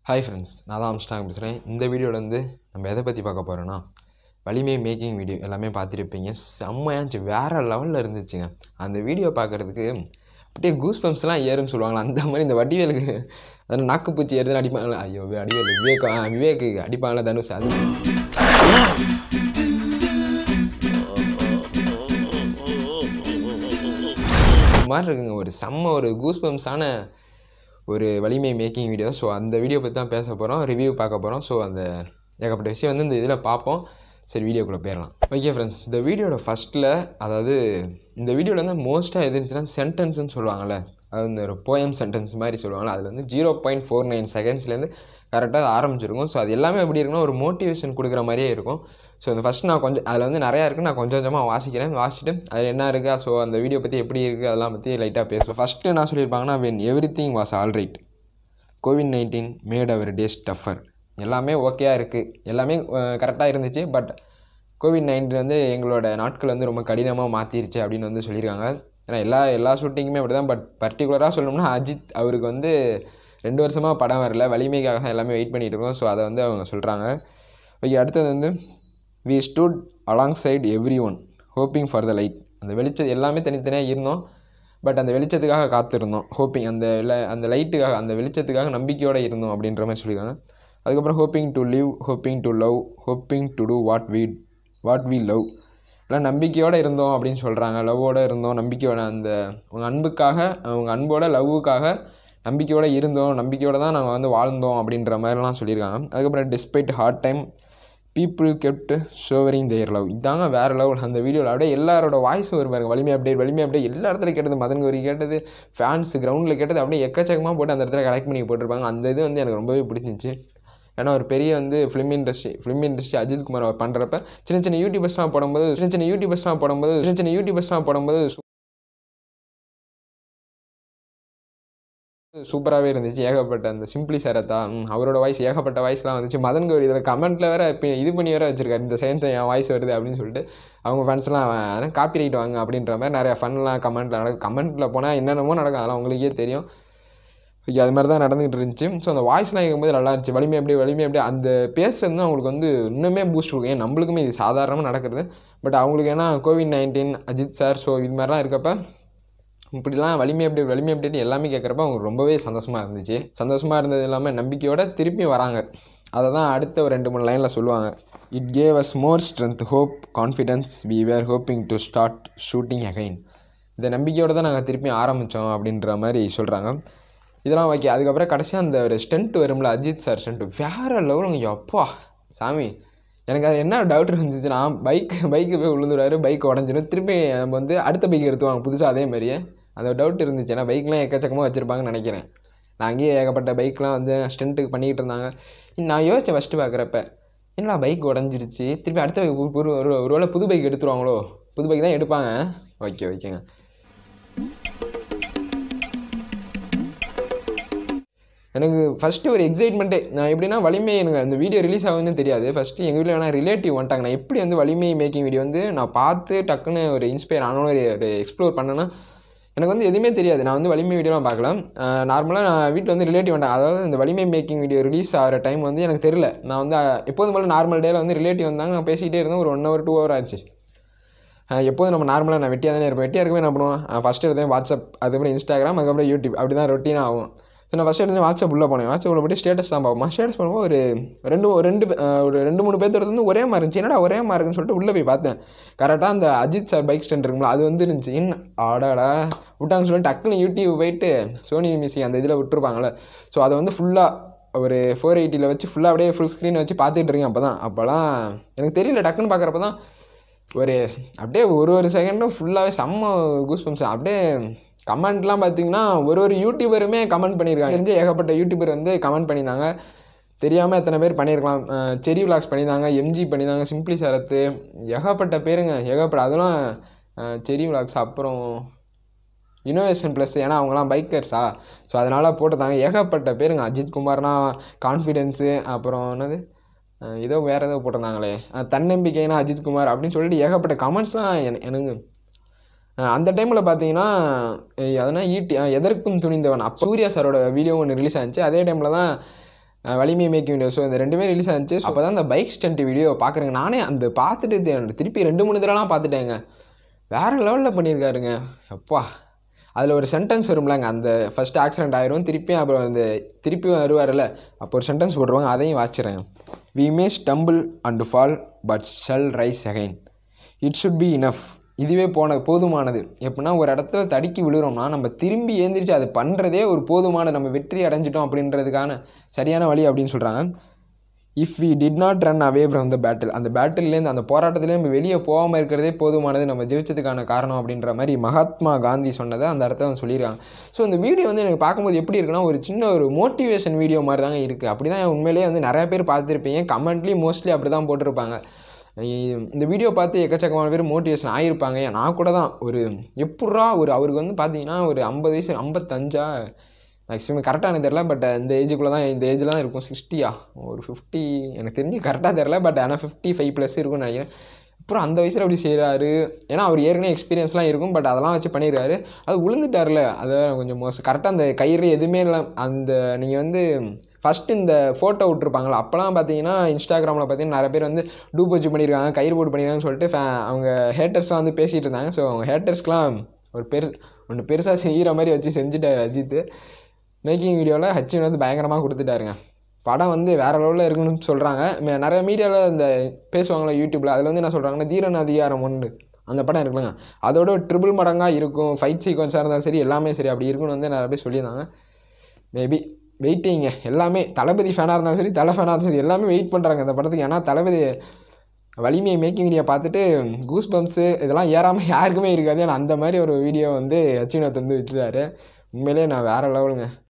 hi friends நான் தான் அம்ஸ்டாங் பேசுகிறேன் இந்த வீடியோவில் வந்து நம்ம எதை பற்றி பார்க்க போகிறோன்னா வலிமை மேக்கிங் வீடியோ எல்லாமே பார்த்துருப்பீங்க செம்மையாக இருந்துச்சு வேறு லெவலில் இருந்துச்சுங்க அந்த வீடியோ பார்க்குறதுக்கு அப்படியே கூஸ் பம்ப்ஸ்லாம் ஏறுன்னு சொல்லுவாங்களா அந்த மாதிரி இந்த வடிவேலுக்கு அந்த நாக்குப்பூச்சி ஏறுதுன்னு அடிப்பாங்களா ஐயோ வடிவேலு விவேக் ஆ, விவேக்கு அடிப்பாங்களா தனுஷ் அது இந்த மாதிரி இருக்குங்க ஒரு செம்ம ஒரு கூஸ் பம்ப்ஸான ஒரு வலிமை மேக்கிங் வீடியோ ஸோ அந்த வீடியோ பற்றி தான் பேச போகிறோம் ரிவ்யூ பார்க்க போகிறோம் ஸோ அந்த ஏகப்பட்ட விஷயம் வந்து இந்த இதில் பார்ப்போம் சரி வீடியோக்குள்ளே போயிடலாம் ஓகே ஃப்ரெண்ட்ஸ் இந்த வீடியோட ஃபஸ்ட்டில் அதாவது இந்த வீடியோவில் வந்து மோஸ்ட்டாக எது இருந்துச்சுன்னா சென்டென்ஸ்னு சொல்லுவாங்கள்ல அது இந்த ஒரு போயம் சென்டென்ஸ் மாதிரி சொல்லுவாங்கள்ல அதில் வந்து ஜீரோ பாயிண்ட் ஃபோர் நைன் செகண்ட்ஸ்லேருந்து கரெக்டாக ஆரம்பிச்சிருக்கும் ஸோ அது எல்லாமே எப்படி இருக்குன்னா ஒரு மோட்டிவேஷன் கொடுக்குற மாதிரியே இருக்கும் ஸோ அந்த ஃபஸ்ட் நான் கொஞ்சம் அதில் வந்து நிறையா இருக்குது நான் கொஞ்சம் கொஞ்சமாக வாசிக்கிறேன் வாசிச்சுட்டு அதில் என்ன இருக்கா ஸோ அந்த வீடியோ பற்றி எப்படி இருக்குது அதெல்லாம் பற்றி லைட்டாக பேசுவேன் ஃபஸ்ட்டு என்ன சொல்லியிருப்பாங்கன்னா when everything was all right COVID nineteen made our days tougher எல்லாமே ஓகேயாக இருக்குது எல்லாமே கரெக்டாக இருந்துச்சு பட் கோவிட் நைன்டீன் வந்து எங்களோட நாட்கள் வந்து ரொம்ப கடினமாக மாற்றிருச்சு அப்படின்னு வந்து சொல்லியிருக்காங்க ஏன்னா எல்லா எல்லா ஷூட்டிங்குமே அப்படி தான் பட் பர்டிகுலராக சொல்லணும்னா அஜித் அவருக்கு வந்து ரெண்டு வருஷமாக படம் வரல வலிமைக்காக தான் எல்லாமே வெயிட் பண்ணிகிட்டு இருக்கோம் ஸோ அதை வந்து அவங்க சொல்கிறாங்க ஓகே அடுத்தது வந்து we stood alongside everyone hoping for the light அந்த வெளிச்சம் எல்லாமே தனித்தனியாக இருந்தோம் பட் அந்த வெளிச்சத்துக்காக காத்திருந்தோம் ஹோப்பிங் அந்த இல்லை அந்த லைட்டுக்காக அந்த வெளிச்சத்துக்காக நம்பிக்கையோடு இருந்தோம் அப்படின்ற மாதிரி சொல்லியிருக்காங்க அதுக்கப்புறம் hoping to live hoping to love hoping to do what we what we love எல்லாம் நம்பிக்கையோடு இருந்தோம் அப்படின்னு சொல்கிறாங்க லவ்வோடு இருந்தோம் நம்பிக்கையோட அந்த உங்கள் அன்புக்காக உங்கள் அன்போட லவ்வுக்காக நம்பிக்கையோடு இருந்தோம் நம்பிக்கையோடு தான் நாங்கள் வந்து வாழ்ந்தோம் அப்படின்ற மாதிரிலாம் சொல்லியிருக்காங்க அதுக்கப்புறம் despite hard time people kept showering their love இதாங்க வேறு லெவல் அந்த வீடியோவில் அப்படியே எல்லாரோட வாய்ஸ் வரும் பாருங்க வலிமை அப்டேட் வலிமை அப்டேட் எல்லா இடத்துலையும் கேட்டது மதன் கௌரி கேட்டது ஃபேன்ஸ் கிரவுண்டில் கேட்டது அப்படியே எக்கச்சக்கமாக போட்டு அந்த இடத்துல கலெக்ட் பண்ணி போட்டிருப்பாங்க அந்த இது வந்து எனக்கு ரொம்பவே பிடிச்சிருந்துச்சு ஏன்னா ஒரு பெரிய வந்து film industry film industry Ajith Kumar அவர் பண்ணுறப்ப சின்ன சின்ன யூடியூபர்ஸ்லாம் போடும்போது சின்ன சின்ன யூடியூபர்ஸ்லாம் போடும்போது சின்ன சின்ன யூடியூபர்ஸ்லாம் போடும்போது சூப்பராகவே இருந்துச்சு ஏகப்பட்ட அந்த சிம்பிளி சரத்தா ம், அவரோட வாய்ஸ் ஏகப்பட்ட வாய்ஸ்லாம் வந்துச்சு மதன் கௌரி இதில் கமெண்ட்டில் வேறு இப்போ இது பண்ணி வேறு வச்சிருக்காரு இந்த செகண்ட் என் வாய்ஸ் வருது அப்படின்னு சொல்லிட்டு அவங்க ஃபேன்ஸ்லாம் காப்பி ரைட் வாங்க அப்படின்ற மாதிரி நிறையா ஃபன்லாம் கமெண்ட்டில் நடக்கும் கமெண்ட்டில் போனால் என்னென்னமோ நடக்கும் அதெல்லாம் உங்களுக்கே தெரியும் ஓகே அது மாதிரி தான் நடந்துகிட்டு இருந்துச்சு ஸோ அந்த வாய்ஸ்லாம் கேட்கும்போது நல்லா இருந்துச்சு வலிமை அப்படியே வலிமை அப்படியே அந்த பேசுகிறது தான் அவங்களுக்கு வந்து இன்னுமே பூஸ்ட் கொடுக்கும் ஏன் நம்மளுக்குமே இது சாதாரணமாக நடக்கிறது பட் அவங்களுக்கு ஏன்னா COVID nineteen Ajith sir so இது மாதிரிலாம் இருக்கப்ப இப்படிலாம் வலிமை அப்டேட் வலிமை அப்டேட் எல்லாமே கேட்குறப்ப அவங்களுக்கு ரொம்பவே சந்தோஷமாக இருந்துச்சு சந்தோஷமாக இருந்தது இல்லாமல் நம்பிக்கையோட திருப்பி வராங்க அதை தான் அடுத்த ஒரு ரெண்டு மூணு லைனில் சொல்லுவாங்க it gave us more strength hope confidence we were hoping to start shooting again இந்த நம்பிக்கையோடு தான் நாங்கள் திருப்பி ஆரம்பித்தோம் அப்படின்ற மாதிரி சொல்கிறாங்க இதெல்லாம் ஓகே அதுக்கப்புறம் கடைசியாக அந்த ஒரு ஸ்டென்ட் வரும்ல அஜித் சார் ஸ்டென்ட் வேறு லெவலுங்க அப்பா சாமி எனக்கு அது என்ன டவுட் இருந்துச்சுன்னா பைக் பைக்கு போய் விழுந்துடுவாரு பைக் உடஞ்சிடும் திருப்பி நம்ம வந்து அடுத்த பைக் எடுத்துவாங்க புதுசாக அதே மாதிரியே அந்த டவுட் இருந்துச்சு ஏன்னா பைக்லாம் எக்கச்சக்கமாக வச்சுருப்பாங்கன்னு நினைக்கிறேன் நான் அங்கேயே ஏகப்பட்ட பைக்லாம் வந்து ஸ்டென்ட்டுக்கு பண்ணிக்கிட்டு இருந்தாங்க நான் யோசித்தேன் ஃபஸ்ட்டு பார்க்குறப்ப என்னடா பைக் உடஞ்சிருச்சு திருப்பி அடுத்த bike பு- ஒரு ஒரு ஒரு வேளை புது பைக் எடுத்துருவாங்களோ புது பைக் தான் எடுப்பாங்க ஓகே ஓகேங்க எனக்கு ஃபஸ்ட்டு ஒரு எக்ஸைட்மெண்ட்டே நான் எப்படின்னா வலிமை எனக்கு அந்த வீடியோ ரிலீஸ் ஆகுதுன்னு தெரியாது ஃபஸ்ட்டு எங்கள் வீட்டில் வேணா ரிலேட்டிவ் வந்துட்டாங்க நான் எப்படி வந்து வலிமை மேக்கிங் வீடியோ வந்து நான் பார்த்து டக்குன்னு ஒரு இன்ஸ்பயர் ஆனோன்னு ஒரு ஒரு எக்ஸ்ப்ளோர் பண்ணேன்னா எனக்கு வந்து எதுவுமே தெரியாது நான் வந்து வலிமை வீடியோலாம் பார்க்கல நார்மலாக நான் வீட்டில் வந்து ரிலேட்டிவ் வந்துட்டாங்க அதாவது இந்த வலிமை மேக்கிங் வீடியோ ரிலீஸ் ஆகிற டைம் வந்து எனக்கு தெரில நான் வந்து அஹ், எப்போதும் போல நார்மல் டேயில் வந்து ரிலேட்டிவ் வந்தாங்க நான் பேசிக்கிட்டே இருந்தேன் ஒரு ஒன் ஹவர் டூ ஹவர் ஆச்சு அஹ் எப்போதும் நம்ம நார்மலாக நான் வெட்டியாக தானே இருப்பேன் வெட்டியாக இருக்கவே என்ன பண்ணுவோம் ஃபஸ்ட்டு எடுத்தேன் வாட்ஸ்அப் அதுக்கப்புறம் இன்ஸ்டாகிராம் அதுக்கப்புறம் யூடியூப் அப்படி தான் ரொட்டீனாக ஆகும் ஸோ நான் ஃபஸ்ட் எடுத்து வாட்ஸ்அப் உள்ளே போனேன் வாட்ஸ்அப் உள்ள போட்டு ஸ்டேட்டஸ் தான் பார்ப்போம் ஸ்டேட்டஸ் பண்ணும்போது ஒரு ரெண்டு ஒரு ரெண்டு பே- அஹ் ஒரு ரெண்டு மூணு பேர்த்தோட வந்து ஒரே மாதிரி இருந்துச்சு என்னடா ஒரே மாதிரி இருக்குன்னு சொல்லிட்டு உள்ளே போய் பார்த்தேன் கரெக்டாக அந்த அஜித் சார் பைக் ஸ்டாண்ட் இருக்குங்களா அது வந்து இருந்துச்சு இன்னும் ஆடாடா விட்டாங்கன்னு சொல்லிட்டு டக்குன்னு யூடியூப் போயிட்டு சோனி மியூசிக் அந்த இதில் விட்டுருப்பாங்கள்ல ஸோ அதை வந்து ஃபுல்லாக ஒரு ஃபோர் எயிட்டியில் வச்சு ஃபுல்லாக அப்படியே ஃபுல் ஸ்க்ரீன் வச்சு பார்த்துட்டு இருக்கேன் அப்போ தான் அப்போலாம் எனக்கு தெரியல டக்குன்னு பார்க்குறப்ப தான் ஒரு அப்படியே ஒரு ஒரு செகண்டும் ஃபுல்லாகவே செம்ம கூஸ் பம்ப்ஸ் அப்படியே கமெண்ட்லாம் பார்த்தீங்கன்னா ஒரு ஒரு யூடியூபருமே கமெண்ட் பண்ணியிருக்காங்க தெரிஞ்ச ஏகப்பட்ட யூடியூபர் வந்து கமெண்ட் பண்ணியிருந்தாங்க தெரியாமல் எத்தனை பேர் பண்ணியிருக்கலாம் அஹ் செரி விலாக்ஸ் பண்ணியிருந்தாங்க எம்ஜி பண்ணியிருந்தாங்க சிம்பிளி சரத்து ஏகப்பட்ட பேருங்க ஏகப்பட்ட அதெல்லாம் அஹ் செரி விலாக்ஸ் அப்புறம் இனோவேஷன் ப்ளஸ் ஏன்னா அவங்களாம் பைக்கர்ஸா ஸோ அதனால் போட்டிருந்தாங்க ஏகப்பட்ட பேருங்க அஜித் குமார்னா கான்ஃபிடென்ஸு அப்புறம் என்னது அஹ் ஏதோ வேறு ஏதோ போட்டிருந்தாங்களே அஹ் தன்னம்பிக்கைனா அஜித் குமார் அப்படின்னு சொல்லிட்டு ஏகப்பட்ட கமெண்ட்ஸ்லாம் என எனக்கு அஹ் அந்த டைமில் பார்த்தீங்கன்னா அதனால் ஈட்டி அஹ் எதற்கும் துணிந்தவன் அப்போ சூர்யா சாரோட வீடியோ ஒன்று ரிலீஸ் ஆச்சு அதே டைமில் தான் அஹ் வலிமை மேக்கிங் வீடியோ ஸோ இந்த ரெண்டுமே ரிலீஸ் ஆச்சு அப்போ தான் அந்த பைக் ஸ்டண்ட் வீடியோ பார்க்குறேங்க நானே அந்த பார்த்துட்டு இது திருப்பி ரெண்டு மூணு தடவைலாம் பார்த்துட்டேங்க வேறு லெவலில் பண்ணியிருக்காருங்க அப்பா அதில் ஒரு சென்டென்ஸ் வரும்லங்க அந்த ஃபஸ்ட்டு ஆக்சிடென்ட் ஆயிரும் திருப்பி அப்புறம் அந்த திருப்பி வருவார்ல அப்போ ஒரு சென்டென்ஸ் போட்டுருவாங்க அதையும் வாச்சிடுறேன் we may stumble and fall but shall rise again it should be enough இதுவே போன போதுமானது எப்படின்னா ஒரு இடத்துல தடுக்கி விழுறோம்னா நம்ம திரும்பி ஏந்திரிச்சு அது பண்ணுறதே ஒரு போதுமான நம்ம வெற்றி அடைஞ்சிட்டோம் அப்படின்றதுக்கான சரியான வழி அப்படின்னு சொல்கிறாங்க if we did not run away from the battle அந்த பேட்டில்லேருந்து அந்த போராட்டத்துலேருந்து நம்ம வெளியே போகாமல் இருக்கிறதே போதுமானது நம்ம ஜெயிச்சதுக்கான காரணம் அப்படின்ற மாதிரி மகாத்மா காந்தி சொன்னதை அந்த இடத்துல வந்து சொல்லியிருக்காங்க ஸோ இந்த வீடியோ வந்து எனக்கு பார்க்கும்போது எப்படி இருக்குன்னா ஒரு சின்ன ஒரு மோட்டிவேஷன் வீடியோ மாதிரி தாங்க இருக்குது அப்படி தான் உண்மையிலேயே வந்து நிறைய பேர் பார்த்துருப்பீங்க கமெண்ட்லேயும் மோஸ்ட்லி அப்படி தான் போட்டிருப்பாங்க இ- இந்த வீடியோ பார்த்து எக்கச்சக்கமான பேர் மோட்டிவேஷன் ஆகிருப்பாங்க நான் கூட தான் ஒரு எப்பட்றா ஒரு அவருக்கு வந்து பார்த்தீங்கன்னா ஒரு ஐம்பது வயசு ஐம்பத்தஞ்சா மேக்ஸிமம் கரெக்டாக எனக்கு தெரில பட் இந்த ஏஜுக்குள்ளே தான் இந்த ஏஜில் தான் இருக்கும் சிக்ஸ்டியா ஒரு ஃபிஃப்டி எனக்கு தெரிஞ்சு கரெக்டாக தெரில பட் ஆனால் ஃபிஃப்டி ஃபைவ் ப்ளஸ் இருக்கும்னு நினைக்கிறேன் அப்புறம் அந்த வயசில் அப்படி செய்கிறாரு ஏன்னா அவர் ஏற்கனவே எக்ஸ்பீரியன்ஸ்லாம் இருக்கும் பட் அதெல்லாம் வச்சு பண்ணிடுறாரு அது விழுந்துட்டார்ல அதை கொஞ்சம் மோசம் கரெக்டாக அந்த கயிறு எதுவுமே இல்லை அந்த நீங்கள் வந்து ஃபஸ்ட்டு இந்த ஃபோட்டோ விட்ருப்பாங்களா அப்போலாம் பார்த்தீங்கன்னா இன்ஸ்டாகிராமில் பார்த்தீங்கன்னா நிறைய பேர் வந்து டூப் வச்சு பண்ணியிருக்காங்க கயிறு போட்டு பண்ணியிருக்காங்கன்னு சொல்லிட்டு fa- அவங்க ஹேட்டர்ஸ்லாம் வந்து பேசிகிட்டு இருந்தாங்க ஸோ அவங்க ஹேட்டர்ஸ்க்குலாம் ஒரு பெரு ஒன்று பெருசாக செய்கிற மாதிரி வச்சு செஞ்சுட்டார் அஜித் மேக்கிங் வீடியோவில் ஹச்சின் வந்து பயங்கரமாக கொடுத்துட்டாருங்க படம் வந்து வேறு லெவலில் இருக்குன்னு சொல்கிறாங்க நிறைய மீடியாவில் இந்த பேசுவாங்களே யூடியூப்பில் அதில் வந்து என்ன சொல்கிறாங்கன்னா தீரன் அதிகாரம் ஒன்று அந்த படம் இருக்குல்லங்க அதோட ட்ரிபிள் மடங்காக இருக்கும் ஃபைட் சீக்வன்ஸாக இருந்தாலும் சரி எல்லாமே சரி அப்படி இருக்குன்னு வந்து நிறைய பேர் சொல்லியிருந்தாங்க மேபி வெயிட்டிங்க எல்லாமே தளபதி ஃபேனாக இருந்தாலும் சரி தலை ஃபேனாக இருந்தாலும் சரி எல்லாமே வெயிட் பண்ணுறாங்க இந்த படத்துக்கு ஏன்னா தளபதி வலிமையை மேக்கிங் வீடியோ பார்த்துட்டு கூஸ் பம்ப்ஸு இதெல்லாம் ஏறாமல் யாருக்குமே இருக்காது ஏன்னா அந்த மாதிரி ஒரு வீடியோ வந்து அச்சினத் வந்து வச்சுட்டாரு உண்மையிலேயே நான் வேறு லெவலுங்க